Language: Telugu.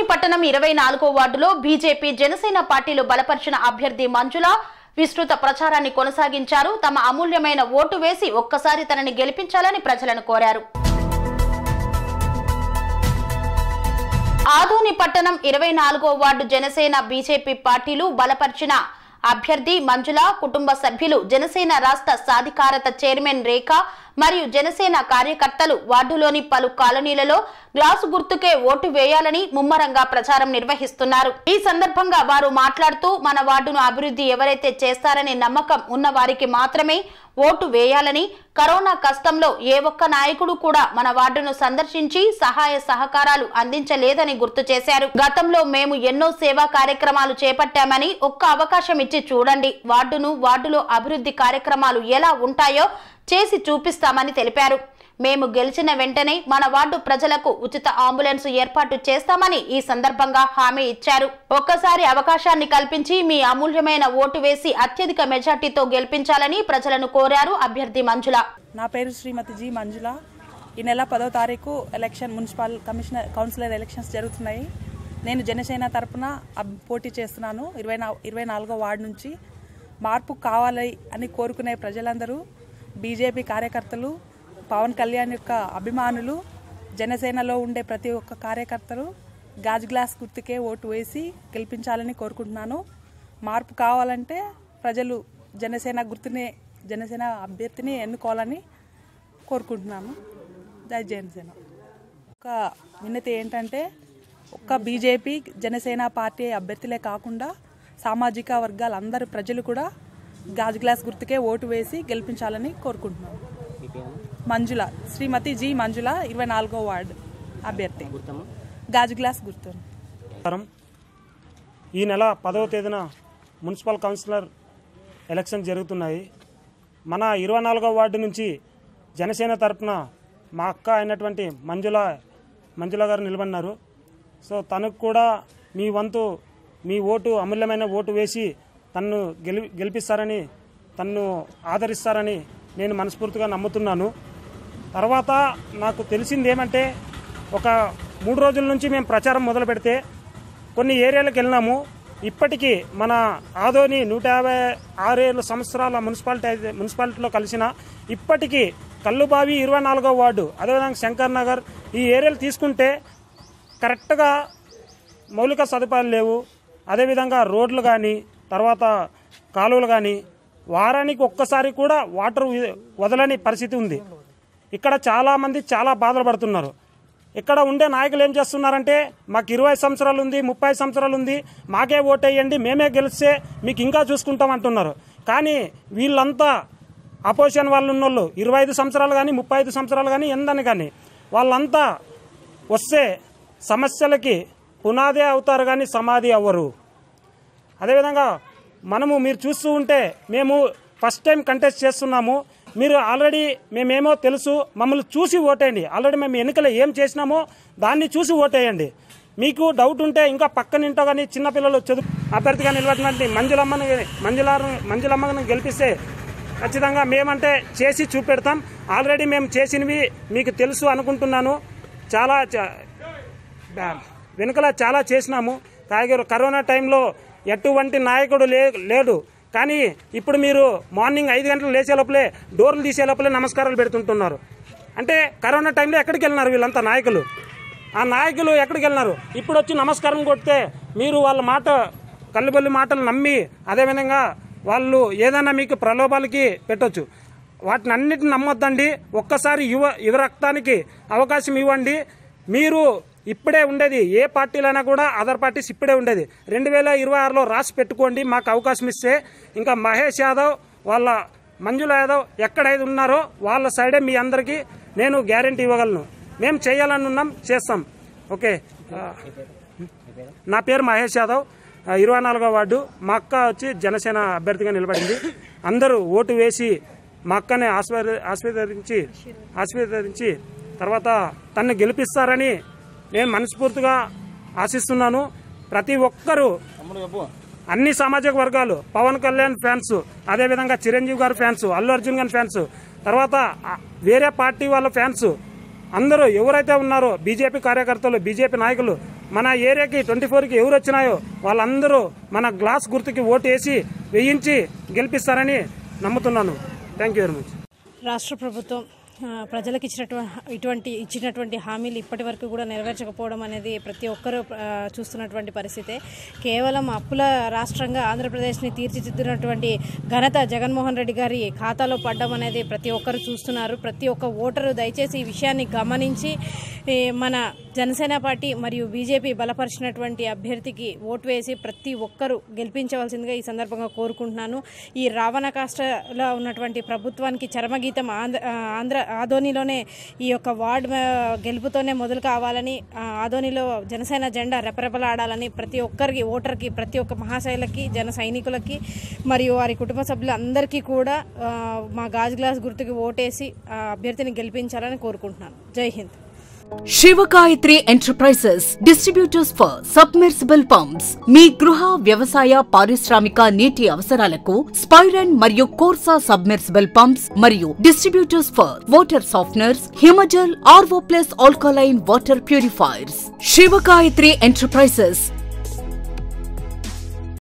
పట్టణం ఇరవై నాలుగో వార్డులో బీజేపీ జనసేన పార్టీలు బలపరిచిన అభ్యర్థి మంజుల విస్తృత ప్రచారాన్ని కొనసాగించారు తమ అమూల్యమైన ఓటు వేసి ఒక్కసారి తనని గెలిపించాలని ప్రజలను కోరారు ఆదోని పట్టణం ఇరవై నాలుగో వార్డు జనసేన బీజేపీ పార్టీలు బలపరిచిన అభ్యర్థి మంజుల కుటుంబ సభ్యులు జనసేన రాష్ట్ర సాధికారత చైర్మన్ రేఖ మరియు జనసేన కార్యకర్తలు వార్డులోని పలు కాలనీలలో గ్లాసు గుర్తుకే ఓటు వేయాలని ముమ్మరంగా ప్రచారం నిర్వహిస్తున్నారు ఈ సందర్భంగా వారు మాట్లాడుతూ మన వార్డును అభివృద్ధి ఎవరైతే చేస్తారనే నమ్మకం ఉన్న వారికి మాత్రమే ఓటు వేయాలని కరోనా కష్టంలో ఏ ఒక్క నాయకుడు కూడా మన వార్డును సందర్శించి సహాయ సహకారాలు అందించలేదని గుర్తు చేశారు గతంలో మేము ఎన్నో సేవా కార్యక్రమాలు చేపట్టామని ఒక్క అవకాశం ఇచ్చి చూడండి వార్డును వార్డులో అభివృద్ధి కార్యక్రమాలు ఎలా ఉంటాయో చేసి చూపిస్తామని తెలిపారు మేము గెలిచిన వెంటనే మన వార్డు ప్రజలకు ఉచిత అంబులెన్స్ ఏర్పాటు చేస్తామని ఈ సందర్భంగా హామీ ఇచ్చారు ఒక్కసారి అవకాశాన్ని కల్పించి మీ అమూల్యమైన ఓటు వేసి అత్యధిక మెజార్టీతో గెలిపించాలని ప్రజలను కోరారు అభ్యర్థి మంజుల నా పేరు శ్రీమతి జి మంజుల ఈ నెల పదో తారీఖు election municipal commissioner councillor elections జరుగుతున్నాయి నేను జనసేన తరపున అబ్- పోటీ చేస్తున్నాను ఇరవై నా ఇరవై నాలుగో వార్డు నుంచి మార్పు కావాలి అని కోరుకునే ప్రజలందరూ బీజేపీ కార్యకర్తలు పవన్ కళ్యాణ్ యొక్క అభిమానులు జనసేనలో ఉండే ప్రతి ఒక్క కార్యకర్తలు గాజు గ్లాస్ గుర్తుకే ఓటు వేసి గెలిపించాలని కోరుకుంటున్నాను మార్పు కావాలంటే ప్రజలు జనసేన గుర్తునే జనసేన అభ్యర్థిని ఎన్నుకోవాలని కోరుకుంటున్నాను జై జనసేన ఒక విన్నతి ఏంటంటే ఒక్క బీజేపీ జనసేన పార్టీ అభ్యర్థులే కాకుండా సామాజిక వర్గాల అందరు ప్రజలు కూడా గాజు గ్లాస్ గుర్తుకే ఓటు వేసి గెలిపించాలని కోరుకుంటున్నాను మంజుల శ్రీమతి జి మంజుల ఇరవై నాలుగో వార్డు అభ్యర్థి గాజు గ్లాస్ గుర్తు నమస్కారం ఈ నెల పదవ తేదీన మున్సిపల్ కౌన్సిలర్ ఎలక్షన్ జరుగుతున్నాయి మన ఇరవై నాలుగవ వార్డు నుంచి జనసేన తరపున మా అక్క అయినటువంటి మంజుల మంజుల గారు నిలబడినారు సో తనకు కూడా మీ వంతు మీ ఓటు అమూల్యమైన ఓటు వేసి తన్ను గెలి గెలిపిస్తారని తన్ను ఆదరిస్తారని నేను మనస్ఫూర్తిగా నమ్ముతున్నాను తర్వాత నాకు తెలిసింది ఏమంటే ఒక మూడు రోజుల నుంచి మేము ప్రచారం మొదలు పెడితే కొన్ని ఏరియాలకు వెళ్ళినాము ఇప్పటికీ మన ఆదోని నూట యాభై ఆరేళ్ళు సంవత్సరాల మున్సిపాలిటీ అయితే- మున్సిపాలిటీలో కలిసిన ఇప్పటికీ కల్లుబావి ఇరవై నాలుగో వార్డు అదేవిధంగా శంకర్ నగర్ ఈ ఏరియాలు తీసుకుంటే కరెక్ట్గా మౌలిక సదుపాయాలు లేవు అదేవిధంగా రోడ్లు కానీ తర్వాత కాలువలు కానీ వారానికి ఒక్కసారి కూడా వాటర్ వి- వదలని పరిస్థితి ఉంది ఇక్కడ చాలామంది చాలా బాధలు పడుతున్నారు ఇక్కడ ఉండే నాయకులు ఏం చేస్తున్నారంటే మాకు ఇరవై సంవత్సరాలు ఉంది ముప్పై సంవత్సరాలు ఉంది మాకే ఓటేయండి మేమే గెలిస్తే మీకు ఇంకా చూసుకుంటాం అంటున్నారు కానీ వీళ్ళంతా అపోజిషన్ వాళ్ళు ఉన్నోళ్ళు ఇరవై ఐదు సంవత్సరాలు కానీ ముప్పై ఐదు సంవత్సరాలు కానీ ఎందని కానీ వాళ్ళంతా వస్తే సమస్యలకి పునాదే అవుతారు కానీ సమాధి అవ్వరు అదేవిధంగా మనము మీరు చూస్తూ ఉంటే మేము ఫస్ట్ టైం కంటెస్ట్ చేస్తున్నాము మీరు ఆల్రెడీ మేమేమో తెలుసు మమ్మల్ని చూసి ఓటేయండి ఆల్రెడీ మేము ఎన్నికలు ఏం చేసినామో దాన్ని చూసి ఓటేయండి మీకు డౌట్ ఉంటే ఇంకా పక్కన ఇంటో కానీ చిన్నపిల్లలు చదువు అభ్యర్థిగా నిలబడినటువంటి మంజులమ్మని మంజుల మంజులమ్మని గెలిపిస్తే ఖచ్చితంగా మేమంటే చేసి చూపెడతాం ఆల్రెడీ మేము చేసినవి మీకు తెలుసు అనుకుంటున్నాను చాలా చ- బ్యా- వెనుకల చాలా చేసినాము తాగారు కరోనా టైంలో ఎటువంటి నాయకుడు లే లేడు కానీ ఇప్పుడు మీరు మార్నింగ్ ఐదు గంటలు లేచే లోపలే డోర్లు తీసే లోపలే నమస్కారాలు పెడుతుంటున్నారు అంటే కరోనా టైంలో ఎక్కడికి వెళ్ళినారు వీళ్ళంతా నాయకులు ఆ నాయకులు ఎక్కడికి వెళ్ళినారు ఇప్పుడు వచ్చి నమస్కారం కొడితే మీరు వాళ్ళ మాట కల్లుబల్లి మాటలు నమ్మి అదేవిధంగా వాళ్ళు ఏదైనా మీకు ప్రలోభాలకి పెట్టొచ్చు వాటిని అన్నిటిని నమ్మొద్దండి ఒక్కసారి యువ యువ రక్తానికి అవకాశం ఇవ్వండి మీరు ఇప్పుడే ఉండేది ఏ పార్టీలైనా కూడా అదర్ పార్టీస్ ఇప్పుడే ఉండేది రెండు వేల ఇరవై ఆరులో రాసి పెట్టుకోండి మాకు అవకాశం ఇస్తే ఇంకా మహేష్ యాదవ్ వాళ్ళ మంజుల యాదవ్ ఎక్కడైతే ఉన్నారో వాళ్ళ సైడే మీ అందరికీ నేను గ్యారంటీ ఇవ్వగలను మేము చేయాలని ఉన్నాం చేస్తాం ఓకే ఆ, నా పేరు మహేష్ యాదవ్ ఆ, ఇరవై నాలుగో వార్డు మా అక్క వచ్చి జనసేన అభ్యర్థిగా నిలబడింది అందరూ ఓటు వేసి మా అక్కని ఆస్వాద ఆస్వాదించి ఆశీర్వదించి తర్వాత తన్ను గెలిపిస్తారని నేను మనస్ఫూర్తిగా ఆశిస్తున్నాను ప్రతి ఒక్కరూ అన్ని సామాజిక వర్గాలు పవన్ కళ్యాణ్ ఫ్యాన్స్ అదేవిధంగా చిరంజీవి గారి ఫ్యాన్స్ అల్లు అర్జున్ గారి ఫ్యాన్స్ తర్వాత ఆ, వేరే పార్టీ వాళ్ళ ఫ్యాన్స్ అందరూ ఎవరైతే ఉన్నారో బీజేపీ కార్యకర్తలు బీజేపీ నాయకులు మన ఏరియాకి ట్వంటీ ఫోర్కి ఎవరు వచ్చినాయో వాళ్ళందరూ మన గ్లాస్ గుర్తుకి ఓటు వేసి వేయించి గెలిపిస్తారని నమ్ముతున్నాను థ్యాంక్ యూ వెరీ మచ్ రాష్ట్ర ప్రభుత్వం ఆ, ప్రజలకు ఇచ్చినటువంటి ఇటువంటి ఇచ్చినటువంటి హామీలు ఇప్పటి వరకు కూడా నెరవేర్చకపోవడం అనేది ప్రతి ఒక్కరూ ఆ, చూస్తున్నటువంటి పరిస్థితే కేవలం అప్పుల రాష్ట్రంగా ఆంధ్రప్రదేశ్ని తీర్చిదిద్దినటువంటి ఘనత జగన్మోహన్ రెడ్డి గారి ఖాతాలో పడ్డం అనేది ప్రతి ఒక్కరు చూస్తున్నారు ప్రతి ఒక్క ఓటరు దయచేసి ఈ విషయాన్ని గమనించి ఈ, మన జనసేన పార్టీ మరియు బీజేపీ బలపరిచినటువంటి అభ్యర్థికి ఓటు వేసి ప్రతి ఒక్కరూ గెలిపించవలసిందిగా ఈ సందర్భంగా కోరుకుంటున్నాను ఈ రావణ కాష్టలో ఉన్నటువంటి ప్రభుత్వానికి చరమగీతం ఆంధ్ర ఆంధ్ర ఆదోనిలోనే ఈ యొక్క వార్డు ఆ, గెలుపుతోనే మొదలు కావాలని ఆ, ఆదోనిలో జనసేన జెండా రెపరెపలాడాలని ప్రతి ఒక్కరికి ఓటర్కి ప్రతి ఒక్క మహాశైలకి జన సైనికులకి మరియు వారి కుటుంబ సభ్యులందరికీ కూడా ఆ, మా గాజు గ్లాస్ గుర్తుకి ఓటేసి ఆ అభ్యర్థిని గెలిపించాలని కోరుకుంటున్నాను Jai Hind Shivagayathri enterprises distributors for submersible pumps మీ గృహ వ్యవసాయ పారిశ్రామిక నీటి అవసరాలకు స్పైరన్ మరియు కోర్సా సబ్మెర్సిబుల్ పంప్స్ మరియు distributors for water softeners Himajal RO plus alkaline water purifiers Shivagayathri enterprises